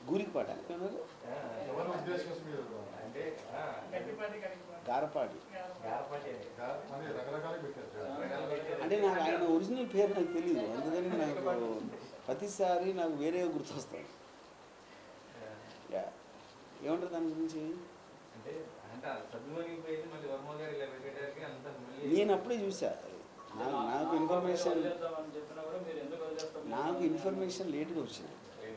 గూరిపాట ఏమన్నారు ఎవరి ఉద్దేశం మీరు అంటే ఆ, గారపాటి గారపాటి అని రకరకాలు పెట్టారు అంటే నాకు ఆయన ఒరిజినల్ పేరు నాకు తెలియదు అందుకని నాకు ప్రతిసారి నాకు వేరే గుర్తొస్తాయి యా ఏమంటారు దాని గురించి అంటే అంటే సద్దుమణికి పోయింది మళ్ళీ వర్మ గారు ఇలా పెట్టేసరికి అంత మళ్ళీ నేను అప్పుడే చూసా నాకు నాకు ఇన్ఫర్మేషన్ వదిలేద్దామని చెప్పినా కూడా మీరు ఎందుకు వదిలేస్తాం నాకు ఇన్ఫర్మేషన్ లేట్గా వచ్చింది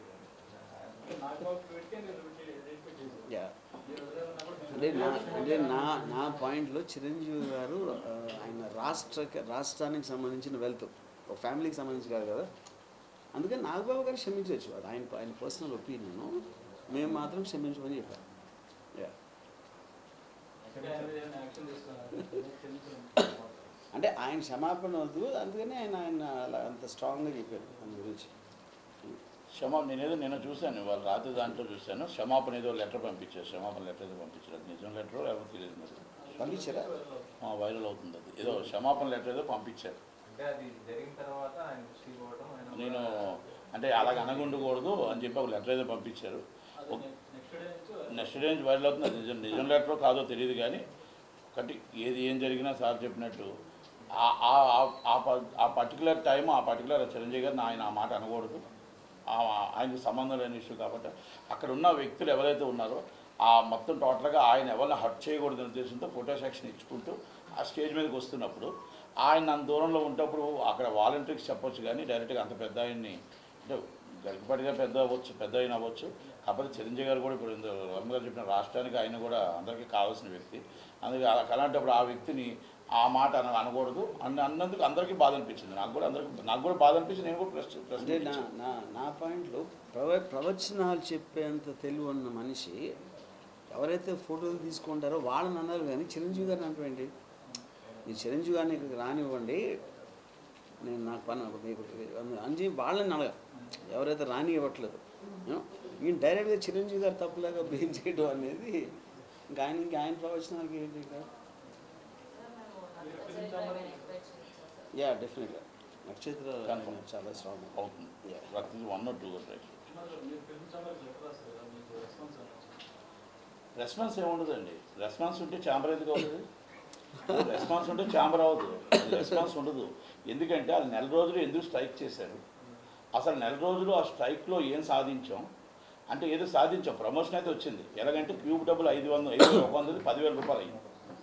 నాకు ఒక పెట్టి మీరు రిపీట్ చేశారు యా మీరు వదిలేదన్నా కూడా అంటే నా అంటే నా నా పాయింట్లో చిరంజీవి గారు ఆ, ఆయన రాష్ట్ర రాష్ట్రానికి సంబంధించిన వెల్త్ ఒక ఫ్యామిలీకి సంబంధించి కాదు కదా అందుకని నాగబాబు గారు క్షమించవచ్చు అది ఆయన ఆయన పర్సనల్ ఒపీనియన్ మేము మాత్రం క్షమించమని చెప్పారు యా అంటే ఆయన మీద ఏమైనా యాక్షన్ తీసుకున్నారు అంటే ఆయన క్షమాపణ వద్దు అందుకని ఆయన ఆయన అలా అంత స్ట్రాంగ్గా చెప్పారు దాని గురించి క్షమా నేనేదో నిన్న చూశాను ఇవాళ రాత్రి దాంట్లో చూశాను క్షమాపణ ఏదో లెటర్ పంపించారు క్షమాపణ లెటర్ ఏదో పంపించారు అది నిజం లెటర్ ఎవరు తెలియదు మరి పంపించారా ఆ, వైరల్ అవుతుంది అది ఏదో క్షమాపణ లెటర్ ఏదో పంపించారు అంటే అది జరిగిన తర్వాత ఆయన దృష్టికి పోవడం ఆయన నేను కూడా- అంటే అలాగ అనగుండకూడదు అని చెప్పి ఒక లెటర్ ఏదో పంపించారు అది నెక్స్ట్ డే నుంచి నెక్స్ట్ డే నుంచి వైరల్ అవుతుంది అది నిజం నిజం లెటరో కాదో తెలియదు కానీ ఒకటి ఏది ఏం జరిగినా సార్ చెప్పినట్టు ఆ- ఆ- ఆ- ఆ ప- ఆ పర్టికులర్ టైం ఆ పర్టికులర్ చిరంజీవి గారిని ఆయన ఆ మాట అనకూడదు ఆ- ఆయనకు సంబంధం లేని ఇష్యూ కాబట్టి అక్కడ ఉన్న వ్యక్తులు ఎవరైతే ఉన్నారో ఆ మొత్తం టోటల్గా ఆయన ఎవరిని హర్ట్ చేయకూడదు ఉద్దేశంతో ఫోటో సెక్షన్ ఇచ్చుకుంటూ ఆ స్టేజ్ మీదకి వస్తున్నప్పుడు ఆయన అంత దూరంలో ఉంటప్పుడు అక్కడ వాలంటీర్స్ చెప్పొచ్చు కానీ డైరెక్ట్గా అంత పెద్ద ఆయన్ని అంటే గరికపాటిగా పెద్ద అవ్వచ్చు పెద్ద అయిన అవ్వచ్చు కాకపోతే చిరంజీవి గారు కూడా ఇప్పుడు ఇందులో రమ్మ గారు చెప్పిన రాష్ట్రానికి ఆయన కూడా అందరికీ కావాల్సిన వ్యక్తి అందుకే అలా- అలాంటప్పుడు ఆ వ్యక్తిని ఆ మాట అన అనకూడదు అన్న అన్నందుకు అందరికీ బాధ అనిపించింది నాకు కూడా అందరికి నాకు కూడా బాధ అనిపించింది నేను కూడా ప్రెస్ ప్రెస్ అంటే నా నా నా పాయింట్లో ప్రవ ప్రవచనాలు చెప్పేంత తెలివి ఉన్న మనిషి ఎవరైతే ఫోటోలు తీసుకుంటారో వాళ్ళని అన్నారు కానీ చిరంజీవి గారిని అంటారండి మీరు చిరంజీవి గారిని ఇక్కడికి రానివ్వండి నేను నాకు పని మీకు అని వాళ్ళని అడగ ఎవరైతే రాని ఇవ్వట్లేదు ఈయన డైరెక్ట్గా చిరంజీవి గారు తప్పులాగా బ్లేమ్ చేయడం అనేది ఇంకా ఆయన ఇంకా ఆయన ప్రవచనాలకి ఏంటి ఇంకా యా డెఫినెట్గా నక్షత్ర Confirm. చాలా స్ట్రాంగ్ అవుతుంది Yeah. One or two right మీరు ఫిల్మ్ ఛాంబర్ లెటర్ రాస్తారు కదా మీకు రెస్పాన్స్ అనేది రెస్పాన్స్ ఏముండదండి రెస్పాన్స్ ఉంటే ఛాంబర్ ఎందుకు అవుతుంది రెస్పాన్స్ ఉంటే ఛాంబర్ అవ్వదు రెస్పాన్స్ ఉండదు ఎందుకంటే వాళ్ళు నెల రోజులు ఎందుకు స్ట్రైక్ చేశారు అసలు నెల రోజులు ఆ స్ట్రైక్లో ఏం సాధించాం అంటే ఏదో సాధించాం ప్రమోషన్ అయితే వచ్చింది ఎలాగంటే క్యూబ్ డబ్బులు ఐదు వందలు ఐదు ఒక వందలు పదివేల రూపాయలు అయింది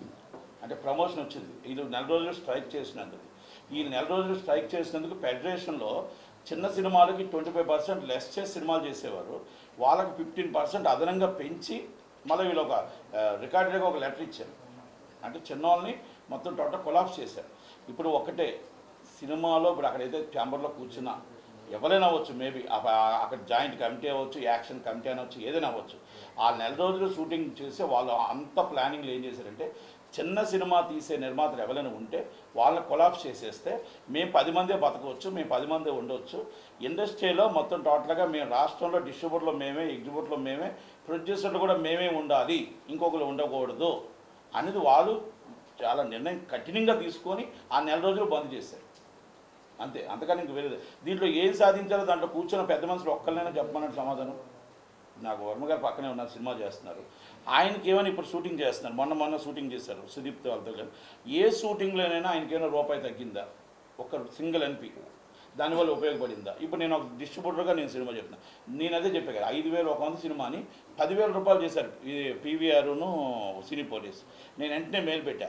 అంటే ప్రమోషన్ వచ్చింది వీళ్ళు నెల రోజులు స్ట్రైక్ చేసినందుకు ఈ నెల రోజులు స్ట్రైక్ చేసినందుకు ఫెడరేషన్లో చిన్న సినిమాలకి ట్వంటీ ఫైవ్ పర్సెంట్ లెస్ చేసి సినిమాలు చేసేవారు వాళ్ళకి ఫిఫ్టీన్ పర్సెంట్ అదనంగా పెంచి మళ్ళీ వీళ్ళు ఒక రికార్డెడ్గా ఒక లెటర్ ఇచ్చారు అంటే చిన్నోళ్ళని మొత్తం టోటల్ కొలాప్స్ చేశారు ఇప్పుడు ఒకటే సినిమాలో ఇప్పుడు అక్కడైతే ఛాంబర్లో కూర్చున్నా ఎవరైనా అవ్వచ్చు మేబీ అక్కడ జాయింట్ కమిటీ అవ్వచ్చు యాక్షన్ కమిటీ అనవచ్చు ఏదైనా అవ్వచ్చు ఆ నెల రోజులు షూటింగ్ చేసి వాళ్ళు అంత ప్లానింగ్లు ఏం చేశారంటే చిన్న సినిమా తీసే నిర్మాతలు ఎవరైనా ఉంటే వాళ్ళని కొలాప్స్ చేసేస్తే మేము పది మందే బతకవచ్చు మేము పది మందే ఉండవచ్చు ఇండస్ట్రీలో మొత్తం టోటల్గా మేము రాష్ట్రంలో డిస్ట్రిబ్యూటర్లో మేమే ఎగ్జిబ్యూటర్లో మేమే ప్రొడ్యూసర్లు కూడా మేమే ఉండాలి ఇంకొకరు ఉండకూడదు అనేది వాళ్ళు చాలా నిర్ణయం కఠినంగా తీసుకొని ఆ నెల రోజులు బంద్ చేశారు అంతే అంతకని ఇంక వేరేది దీంట్లో ఏం సాధించాలో దాంట్లో కూర్చొని పెద్ద మనుషులు ఒక్కళ్ళైనా చెప్పమన్నట్టు సమాధానం నాకు వర్మ గారు పక్కనే ఉన్నారు సినిమా చేస్తున్నారు ఆయనకి ఏమైనా ఇప్పుడు షూటింగ్ చేస్తున్నారు మొన్న మొన్న షూటింగ్ చేశారు సుదీప్ వాళ్ళతో కానీ ఏ షూటింగ్లోనైనా ఆయనకి ఏమైనా రూపాయి తగ్గిందా ఒక సింగిల్ ఎన్పి దానివల్ల ఉపయోగపడిందా ఇప్పుడు నేను ఒక డిస్ట్రిబ్యూటర్గా నేను సినిమా చెప్తున్నా నేను అదే చెప్పా కదా ఐదు వేలు ఒక వంద సినిమాని పదివేల రూపాయలు చేశారు ఇది పీవీఆర్ను సినీ పోలీస్ నేను వెంటనే మెయిల్ పెట్టా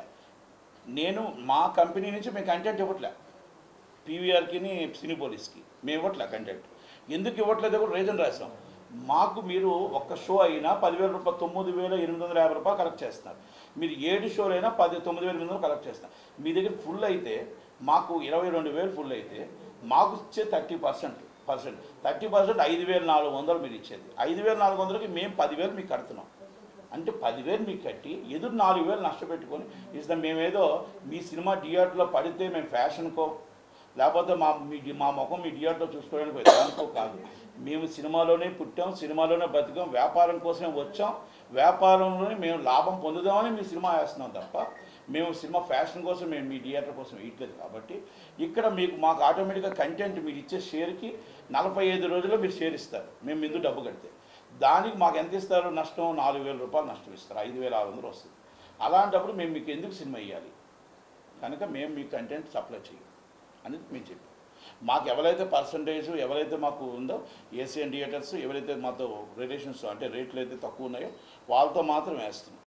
నేను మా కంపెనీ నుంచి మేము కంటెంట్ ఇవ్వట్లే పీవీఆర్కి సినీ పోలీస్కి మేము ఇవ్వట్లే కంటెంట్ ఎందుకు ఇవ్వట్లేదో కూడా రీజన్ రాసాం మాకు మీరు ఒక్క షో అయినా పదివేల రూపాయలు తొమ్మిది వేల ఎనిమిది వందల యాభై రూపాయలు కలెక్ట్ చేస్తున్నారు మీరు ఏడు షోలు అయినా పది తొమ్మిది వేల ఎనిమిది వందలు కలెక్ట్ చేస్తున్నారు మీ దగ్గర ఫుల్ అయితే మాకు ఇరవై రెండు వేలు ఫుల్ అయితే మాకు ఇచ్చే thirty percent percent thirty percent ఐదు వేల నాలుగు వందలు మీరు ఇచ్చేది ఐదు వేల నాలుగు వందలకి మేము పదివేలు మీకు కడుతున్నాం అంటే పదివేలు మీకు కట్టి ఎదురు నాలుగు వేలు నష్టపెట్టుకొని ఇస్తాం మేమేదో మీ సినిమా థియేటర్లో పడితే మేము ఫ్యాషన్కో లేకపోతే మా మీ మా ముఖం మీ థియేటర్లో చూసుకోవడానికి విధానికో కాదు మేము సినిమాలోనే పుట్టాం సినిమాలోనే బతికాం వ్యాపారం కోసమే వచ్చాం వ్యాపారంలోనే మేము లాభం పొందుదామని మీ సినిమా వేస్తున్నాం తప్ప మేము సినిమా ఫ్యాషన్ కోసం మేము మీ థియేటర్ కోసం వేయట్లేదు కాబట్టి ఇక్కడ మీకు మాకు ఆటోమేటిక్గా కంటెంట్ మీరు ఇచ్చే షేర్కి నలభై ఐదు రోజుల్లో మీరు షేర్ ఇస్తారు మేము ముందు డబ్బు కడితే దానికి మాకు ఎంత ఇస్తారు నష్టం నాలుగు వేల రూపాయలు నష్టం ఇస్తారు ఐదు వేల ఆరు వందలు వస్తుంది అలాంటప్పుడు మేము మీకు ఎందుకు సినిమా ఇవ్వాలి కనుక మేము మీ కంటెంట్ సప్లై చేయం అనేది మేము చెప్పాం మాకు ఎవరైతే పర్సంటేజ్ ఎవరైతే మాకు ఉందో ఏసియన్ థియేటర్స్ ఎవరైతే మాతో రిలేషన్స్ అంటే రేట్లు అయితే తక్కువ ఉన్నాయో వాళ్ళతో మాత్రం వేస్తున్నాం